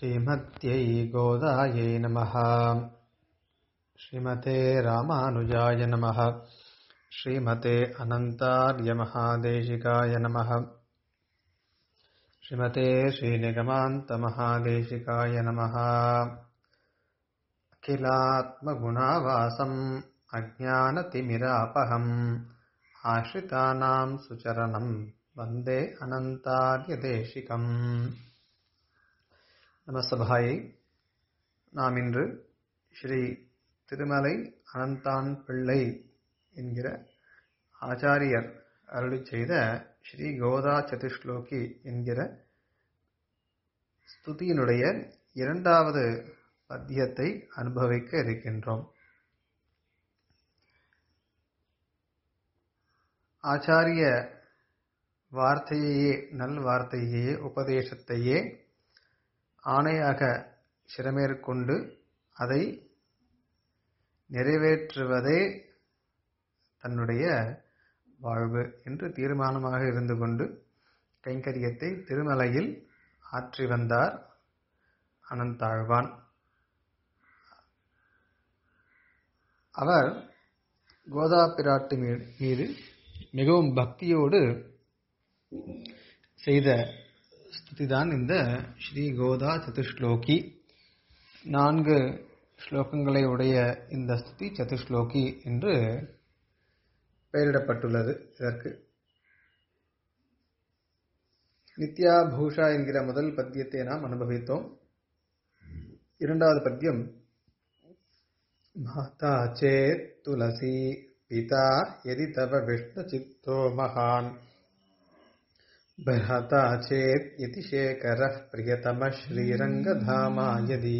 श्रीमत्यै गोदायै नमः श्रीमते रामानुजाय नमः श्रीमते अनन्तार्यमहादेशिकाय नमः श्रीमते श्रीनिगमान्तमहादेशिकाय नमः अखिलात्मगुणावासम् अज्ञानतिमिरापहम् आश्रितानां सुचरणं वन्दे अनन्तार्यदेशिकम् நமசபாயை நாம் இன்று ஸ்ரீ திருமலை அனந்தான் பிள்ளை என்கிற ஆச்சாரியர் அருளி செய்த ஸ்ரீ கோதா சதுஷ்லோகி என்கிற ஸ்துதியினுடைய இரண்டாவது பத்தியத்தை அனுபவிக்க இருக்கின்றோம் ஆச்சாரிய வார்த்தையையே நல் வார்த்தையே உபதேசத்தையே ஆணையாக சிரமேற்கொண்டு அதை நிறைவேற்றுவதே தன்னுடைய வாழ்வு என்று தீர்மானமாக இருந்து கொண்டு கைங்கரியத்தை திருமலையில் ஆற்றி வந்தார் அனந்தாழ்வான் அவர் கோதா பிராட்டு மீது மிகவும் பக்தியோடு செய்த ஸ்துதிதான் இந்த ஸ்ரீ கோதா சதுஷ்லோகி நான்கு ஸ்லோகங்களை உடைய இந்த ஸ்துதி சதுஷ்லோகி என்று பெயரிடப்பட்டுள்ளது இதற்கு நித்யா பூஷா என்கிற முதல் பத்தியத்தை நாம் அனுபவித்தோம் இரண்டாவது பத்தியம் மாதா சேத் துளசி பிதா எதி தவ விஷ்ணு சித்தோ மகான் बृहता चेत् इति शेखरः प्रियतमः श्रीरङ्गधामा यदि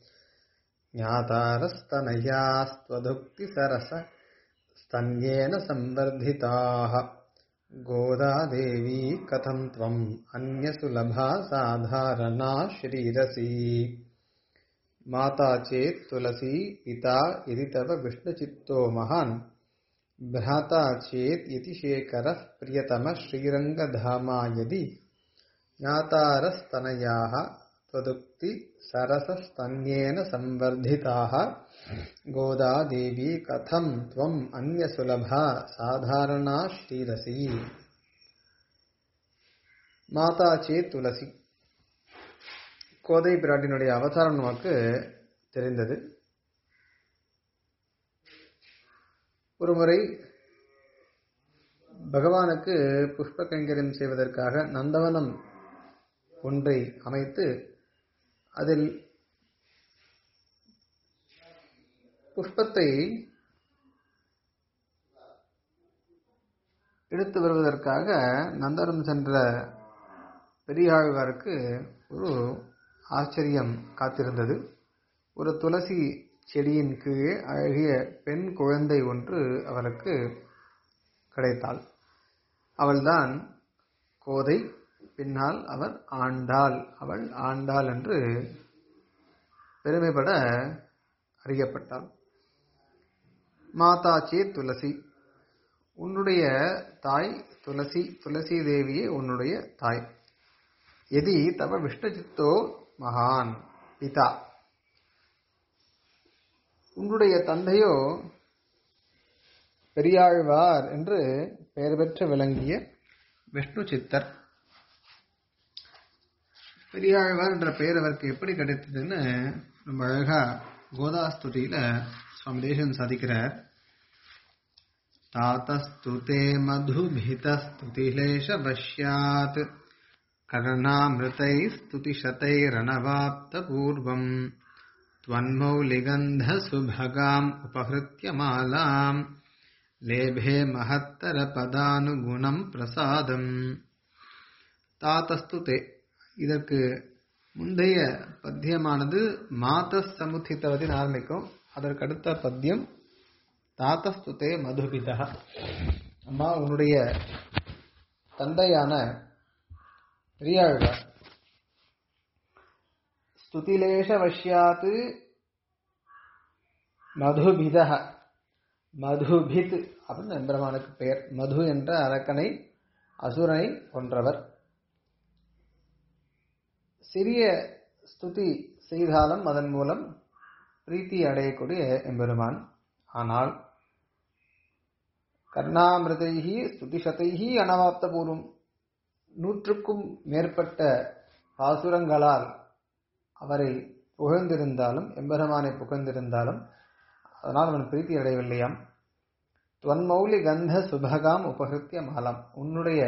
ज्ञातारस्तनयास्त्वदुक्तिसरस स्तन्येन संवर्धिताः गोदा देवी कथं त्वम् अन्यसुलभा साधारणा श्रीरसी माता चेत् तुलसी पिता यदि तव विष्णुचित्तो महान् भ्राता चेत् इति शेखरः प्रियतमः श्रीरङ्गधामा यदि ज्ञातारस्तनयाः त्वदुक्ति सरसस्तन्येन संवर्धिताः गोदा देवी कथं त्वम् अन्यसुलभा साधारणा श्रीरसी மாதா சே துளசி கோதை பிராட்டினுடைய அவதாரம் நமக்கு தெரிந்தது ஒரு முறை பகவானுக்கு புஷ்ப கைங்கரியம் செய்வதற்காக நந்தவனம் ஒன்றை அமைத்து அதில் புஷ்பத்தை எடுத்து வருவதற்காக நந்தவனம் சென்ற பெரியாழ்வாருக்கு ஒரு ஆச்சரியம் காத்திருந்தது ஒரு துளசி செடியின் கீழே அழகிய பெண் குழந்தை ஒன்று அவருக்கு கிடைத்தாள் அவள்தான் கோதை பின்னால் அவர் ஆண்டாள் அவள் ஆண்டாள் என்று பெருமைப்பட அறியப்பட்டாள் மாதாச்சி துளசி உன்னுடைய தாய் துளசி துளசி தேவியே உன்னுடைய தாய் எதி தவ விஷ்ணுச்சித்தோ மகான் பிதா உன்னுடைய தந்தையோ பெரியாழ்வார் என்று பெயர் பெற்று விளங்கிய விஷ்ணு சித்தர் பெரியாழ்வார் என்ற பெயர் அவருக்கு எப்படி கிடைத்ததுன்னு ரொம்ப அழகா கோதாஸ்துதியில சுவாமி தேசன் சாதிக்கிறார் தாத்தஸ்துதே மதுபிதஸ்துதிலேஷ வஷ்யாத் கர்ணாமிருதை ஸ்துதிஷதைரணவாப்த பூர்வம் त्वन्मौलिगन्धसुभगाम् उपहृत्य मालाम् लेभे महत्तरपदानुगुणम् பிரசாதம் தாத்தஸ்து தே இதற்கு முந்தைய பத்தியமானது மாத சமுத்தித்தவதின் ஆரம்பிக்கும் அதற்கு அடுத்த பத்தியம் தாத்தஸ்துதே மதுபிதா அம்மா உன்னுடைய தந்தையான பெரியாழ்வார் ஸ்துதிலேஷ வஷ்யாத் மதுபித மதுபித் அப்படின்னு எம்பெருமானுக்கு பெயர் மது என்ற அரக்கனை அசுரனை கொன்றவர் சிறிய ஸ்துதி செய்தாலும் அதன் மூலம் பிரீத்தி அடையக்கூடிய எம்பெருமான் ஆனால் கர்ணாமிருதைகி ஸ்துதிசதைகி அனவாப்த பூர்வம் நூற்றுக்கும் மேற்பட்ட பாசுரங்களால் அவரை புகழ்ந்திருந்தாலும் எம்பெருமானை புகழ்ந்திருந்தாலும் அதனால் அவன் பிரீத்தி அடையவில்லையாம் துவன்மௌலி கந்த சுபகாம் உபகிருத்திய மாலம் உன்னுடைய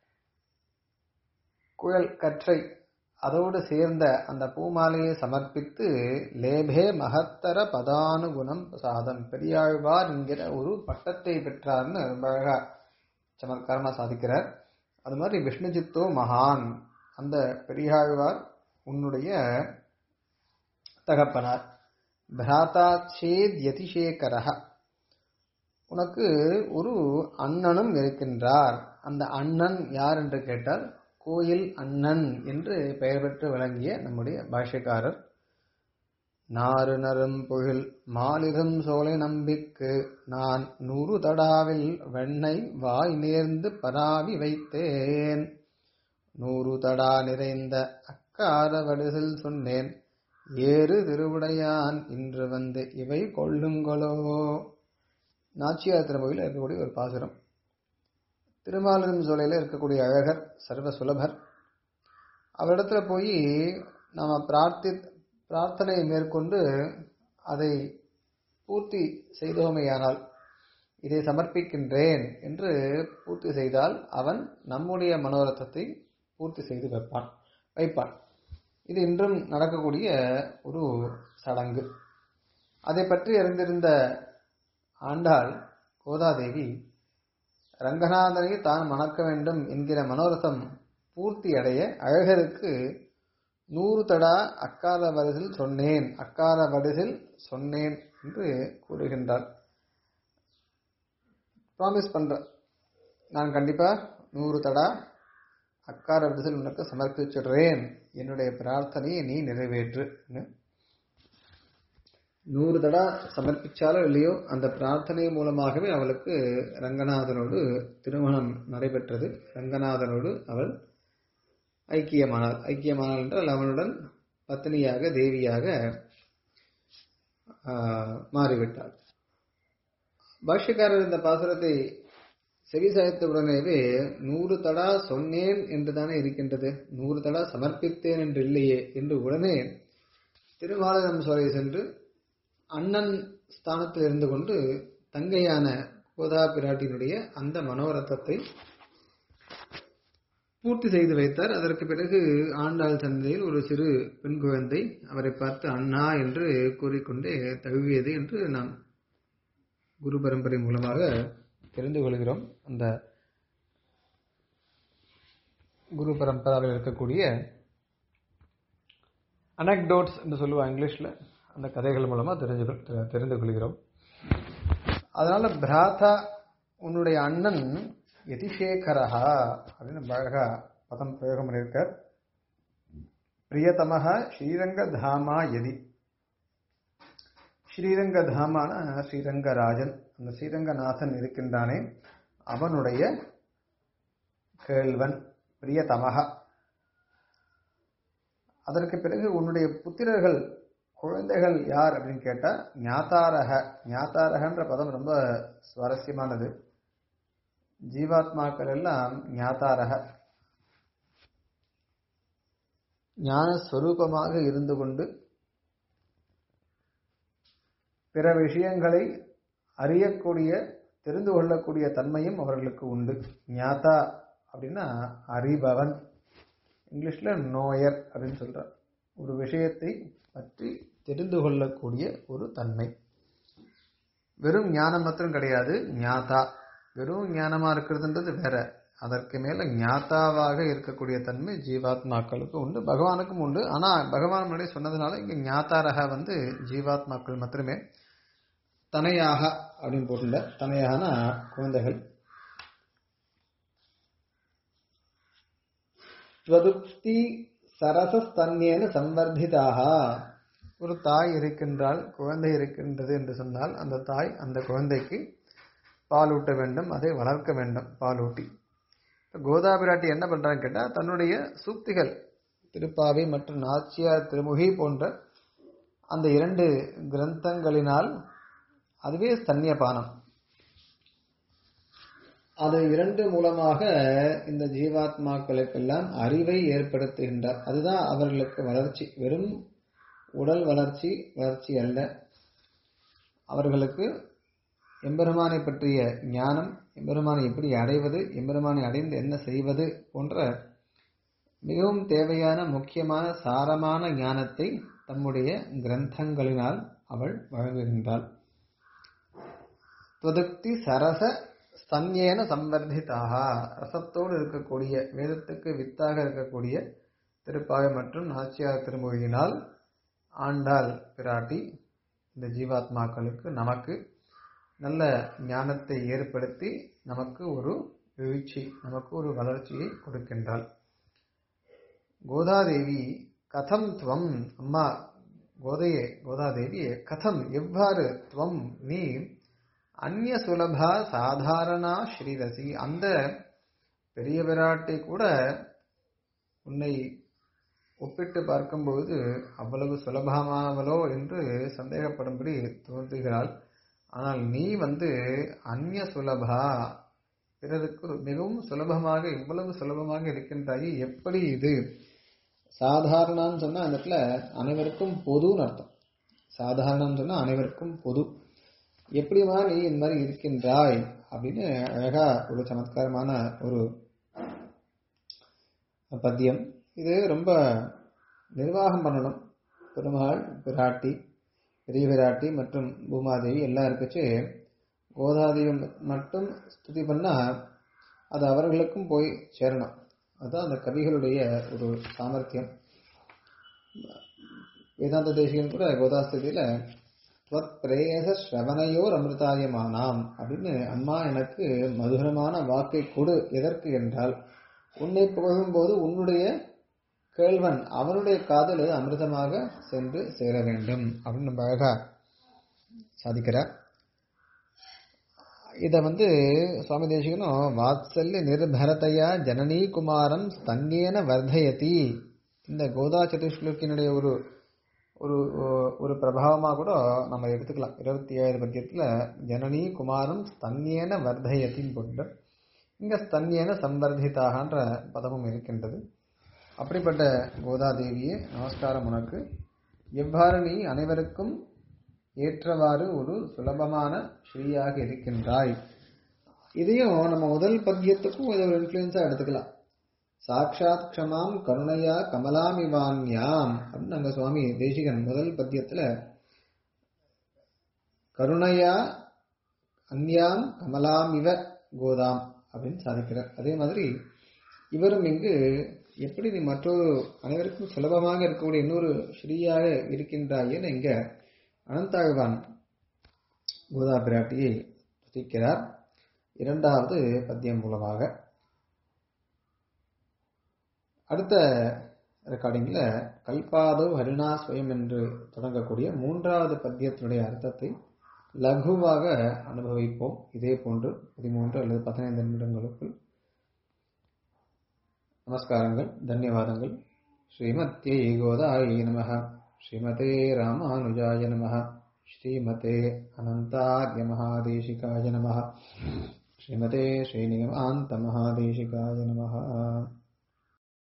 குழல் கற்றை அதோடு சேர்ந்த அந்த பூமாலையை சமர்ப்பித்து லேபே மகத்தர பதானுகுணம் சாதம் பெரியாழ்வார் என்கிற ஒரு பட்டத்தை பெற்றார்னு ரொம்ப அழகா சமத்காரமா சாதிக்கிறார் அது மாதிரி விஷ்ணுஜித்தோ மகான் அந்த பெரியாழ்வார் உன்னுடைய தகப்பனார் பிராதா சேத் யதிசேகரஹ உனக்கு ஒரு அண்ணனும் இருக்கின்றார் அந்த அண்ணன் யார் என்று கேட்டால் கோயில் அண்ணன் என்று பெயர் பெற்று விளங்கிய நம்முடைய பாஷ்யக்காரர் நாறு நரும் பொழில் மாலிரும் சோலை நம்பிக்கு நான் நூறு தடாவில் வெண்ணெய் வாய் நேர்ந்து பராவி வைத்தேன் நூறு தடா நிறைந்த அக்கார வடிசில் சொன்னேன் ஏறு திருவுடையான் இன்று வந்து இவை கொள்ளுங்களோ நாச்சியார் திருமொழியில் இருக்கக்கூடிய ஒரு பாசுரம் திருமாலிரும் சோலையில் இருக்கக்கூடிய அழகர் சர்வ சுலபர் அவரிடத்துல போய் நாம் பிரார்த்தி பிரார்த்தனை மேற்கொண்டு அதை பூர்த்தி செய்தோமையானால் இதை சமர்ப்பிக்கின்றேன் என்று பூர்த்தி செய்தால் அவன் நம்முடைய மனோரத்தத்தை பூர்த்தி செய்து வைப்பான் வைப்பான் இது இன்றும் நடக்கக்கூடிய ஒரு சடங்கு அதை பற்றி அறிந்திருந்த ஆண்டாள் கோதாதேவி ரங்கநாதனை தான் மணக்க வேண்டும் என்கிற மனோரதம் பூர்த்தி அடைய அழகருக்கு நூறு தடா அக்கால வரிசில் சொன்னேன் அக்கால வரிசில் சொன்னேன் என்று கூறுகின்றார் ப்ராமிஸ் பண்ற நான் கண்டிப்பா நூறு தடா அக்கார வரிசில் உனக்கு சமர்ப்பிச்சுடுறேன் என்னுடைய பிரார்த்தனையை நீ நிறைவேற்று நூறு தடா சமர்ப்பிச்சாலோ இல்லையோ அந்த பிரார்த்தனை மூலமாகவே அவளுக்கு ரங்கநாதனோடு திருமணம் நடைபெற்றது ரங்கநாதனோடு அவள் ஐக்கியமானாள் ஐக்கியமானாள் என்றால் அவனுடன் பத்தினியாக தேவியாக மாறிவிட்டாள் பாஷ்யக்காரர் இந்த பாசுரத்தை செவிசாய்த்தவுடனேவே நூறு தடா சொன்னேன் என்று தானே இருக்கின்றது நூறு தடா சமர்ப்பித்தேன் என்று இல்லையே என்று உடனே திருவாளரம் சோலை சென்று அண்ணன் ஸ்தானத்தில் இருந்து கொண்டு தங்கையான கோதா பிராட்டியினுடைய அந்த மனோரத்தத்தை பூர்த்தி செய்து வைத்தார் அதற்கு பிறகு ஆண்டாள் சந்தையில் ஒரு சிறு பெண் குழந்தை அவரை பார்த்து அண்ணா என்று கூறிக்கொண்டே தழுவியது என்று நாம் குரு பரம்பரை மூலமாக தெரிந்து கொள்கிறோம் அந்த குரு பரம்பராவில் இருக்கக்கூடிய அனக்டோட்ஸ் என்று சொல்லுவாங்க இங்கிலீஷில் அந்த கதைகள் மூலமாக தெரிஞ்சு தெரிந்து கொள்கிறோம் அதனால பிராதா உன்னுடைய அண்ணன் யதிசேகரஹா அப்படின்னு அழகா பதம் பிரயோகம் பண்ணியிருக்கார் பிரியதமக ஸ்ரீரங்க தாமா யதி ஸ்ரீரங்க தாமான ஸ்ரீரங்கராஜன் அந்த ஸ்ரீரங்கநாதன் இருக்கின்றானே அவனுடைய கேள்வன் பிரியதமக அதற்கு பிறகு உன்னுடைய புத்திரர்கள் குழந்தைகள் யார் அப்படின்னு கேட்டா ஞாத்தாரக ஞாத்தாரகன்ற பதம் ரொம்ப சுவாரஸ்யமானது ஜீவாத்மாக்கள் எல்லாம் ஞாத்தாரக ஞானஸ்வரூபமாக இருந்து கொண்டு பிற விஷயங்களை அறியக்கூடிய தெரிந்து கொள்ளக்கூடிய தன்மையும் அவர்களுக்கு உண்டு ஞாதா அப்படின்னா அறிபவன் இங்கிலீஷ்ல நோயர் அப்படின்னு சொல்றார் ஒரு விஷயத்தை பற்றி தெரிந்து கொள்ளக்கூடிய ஒரு தன்மை வெறும் ஞானம் மாத்திரம் கிடையாது ஞாதா வெறும் ஞானமா இருக்கிறதுன்றது வேற அதற்கு மேல ஞாத்தாவாக இருக்கக்கூடிய தன்மை ஜீவாத்மாக்களுக்கு உண்டு பகவானுக்கும் உண்டு ஆனா பகவான் முன்னாடி சொன்னதுனால இங்க ஞாத்தாரக வந்து ஜீவாத்மாக்கள் மாத்திரமே தனையாக அப்படின்னு போட்டுள்ள தனையான குழந்தைகள் ஸ்வதுப்தி சரசஸ்தன்யேன சம்வர்திதாக ஒரு தாய் இருக்கின்றால் குழந்தை இருக்கின்றது என்று சொன்னால் அந்த தாய் அந்த குழந்தைக்கு பால் ஊட்ட வேண்டும் அதை வளர்க்க வேண்டும் பால் ஊட்டி கோதாபிராட்டி என்ன பண்றான்னு கேட்டா தன்னுடைய சூக்திகள் திருப்பாவை மற்றும் நாச்சியார் திருமுகி போன்ற அந்த இரண்டு கிரந்தங்களினால் அதுவே ஸ்தன்யபானம் அது இரண்டு மூலமாக இந்த ஜீவாத்மாக்களுக்கெல்லாம் அறிவை ஏற்படுத்துகின்றார் அதுதான் அவர்களுக்கு வளர்ச்சி வெறும் உடல் வளர்ச்சி வளர்ச்சி அல்ல அவர்களுக்கு எம்பெருமானை பற்றிய ஞானம் எம்பெருமானை எப்படி அடைவது எம்பெருமானை அடைந்து என்ன செய்வது போன்ற மிகவும் தேவையான முக்கியமான சாரமான ஞானத்தை தம்முடைய கிரந்தங்களினால் அவள் வழங்குகின்றாள் துவதுக்தி சரச ஸ்தன்யேன சம்வர்திதாக ரசத்தோடு இருக்கக்கூடிய வேதத்துக்கு வித்தாக இருக்கக்கூடிய திருப்பாவை மற்றும் நாச்சியார் திருமொழியினால் ஆண்டாள் பிராட்டி இந்த ஜீவாத்மாக்களுக்கு நமக்கு நல்ல ஞானத்தை ஏற்படுத்தி நமக்கு ஒரு எழுச்சி நமக்கு ஒரு வளர்ச்சியை கொடுக்கின்றாள் கோதாதேவி கதம் துவம் அம்மா கோதையே கோதாதேவியே கதம் எவ்வாறு துவம் நீ அந்நிய சுலபா சாதாரணா ஸ்ரீரசி அந்த பெரிய விராட்டை கூட உன்னை ஒப்பிட்டு பார்க்கும்போது அவ்வளவு சுலபமானவளோ என்று சந்தேகப்படும்படி தோன்றுகிறாள் ஆனால் நீ வந்து அந்நிய சுலபா பிறருக்கு மிகவும் சுலபமாக இவ்வளவு சுலபமாக இருக்கின்றாயே எப்படி இது சாதாரணன்னு சொன்னா அந்த இடத்துல அனைவருக்கும் பொதுன்னு அர்த்தம் சாதாரணம் சொன்னா அனைவருக்கும் பொது எப்படிமா நீ இந்த மாதிரி இருக்கின்றாய் அப்படின்னு அழகா ஒரு சமத்காரமான ஒரு பத்தியம் இது ரொம்ப நிர்வாகம் பண்ணணும் பெருமாள் பிராட்டி பெரிய விராட்டி மற்றும் பூமாதேவி எல்லாம் இருக்கச்சு கோதாதேவி மட்டும் ஸ்துதி பண்ணா அது அவர்களுக்கும் போய் சேரணும் அதுதான் அந்த கவிகளுடைய ஒரு சாமர்த்தியம் வேதாந்த தேசிகன் கூட கோதாஸ்தியில துவத் பிரேயச ஸ்ரவணையோர் அமிர்தாயமானாம் அப்படின்னு அம்மா எனக்கு மதுரமான வாக்கை கொடு எதற்கு என்றால் உன்னை புகழும்போது உன்னுடைய கேள்வன் அவனுடைய காதல் அமிர்தமாக சென்று சேர வேண்டும் அப்படின்னு நம்ம அழகா சாதிக்கிறார் இத வந்து சுவாமி தேசிகனும் வாத்சல்ய நிர்பரதையா ஜனனி குமாரம் ஸ்தன்யேன வர்தயதி இந்த கோதா சதுஷ்லுக்கினுடைய ஒரு ஒரு ஒரு பிரபாவமாக கூட நம்ம எடுத்துக்கலாம் இருபத்தி ஏழு பத்தியத்தில் ஜனனி குமாரம் ஸ்தன்யேன வர்தயத்தின் போட்டு இங்க ஸ்தன்யேன சம்வர்திதாகன்ற பதமும் இருக்கின்றது அப்படிப்பட்ட கோதாதேவியே நமஸ்காரம் உனக்கு எவ்வாறு நீ அனைவருக்கும் ஏற்றவாறு ஒரு சுலபமான ஸ்ரீயாக இருக்கின்றாய் இதையும் நம்ம முதல் பத்தியத்துக்கும் இதை ஒரு இன்ஃப்ளூயன்ஸா எடுத்துக்கலாம் சாட்சாத் க்ஷமாம் கருணையா கமலாமிவான்யாம் அப்படின்னு நாங்க சுவாமி தேசிகன் முதல் பத்தியத்துல கருணையா அந்யாம் கமலாமிவ கோதாம் அப்படின்னு சாதிக்கிறார் அதே மாதிரி இவரும் இங்கு எப்படி நீ மற்றொரு அனைவருக்கும் சுலபமாக இருக்கக்கூடிய இன்னொரு ஸ்ரீயாக இருக்கின்றாயேன்னு இங்க அனந்தாழ்வான் கோதா பிராட்டியை துதிக்கிறார் இரண்டாவது பத்தியம் மூலமாக அடுத்த ரெக்கார்டிங்கில் கல்பாதோ ஹரிணா ஸ்வயம் என்று தொடங்கக்கூடிய மூன்றாவது பத்தியத்தினுடைய அர்த்தத்தை லகுவாக அனுபவிப்போம் இதே போன்று பதிமூன்று அல்லது பதினைந்து நிமிடங்களுக்குள் நமஸ்காரங்கள் தன்யவாதங்கள் ஸ்ரீமத்யே கோதாயை நம ஸ்ரீமதே ராமானுஜாய நம ஸ்ரீமதே அனந்தார்ய மகாதேசிகாய நம ஸ்ரீமதே ஸ்ரீநிகமாந்த மகாதேசிகாய நம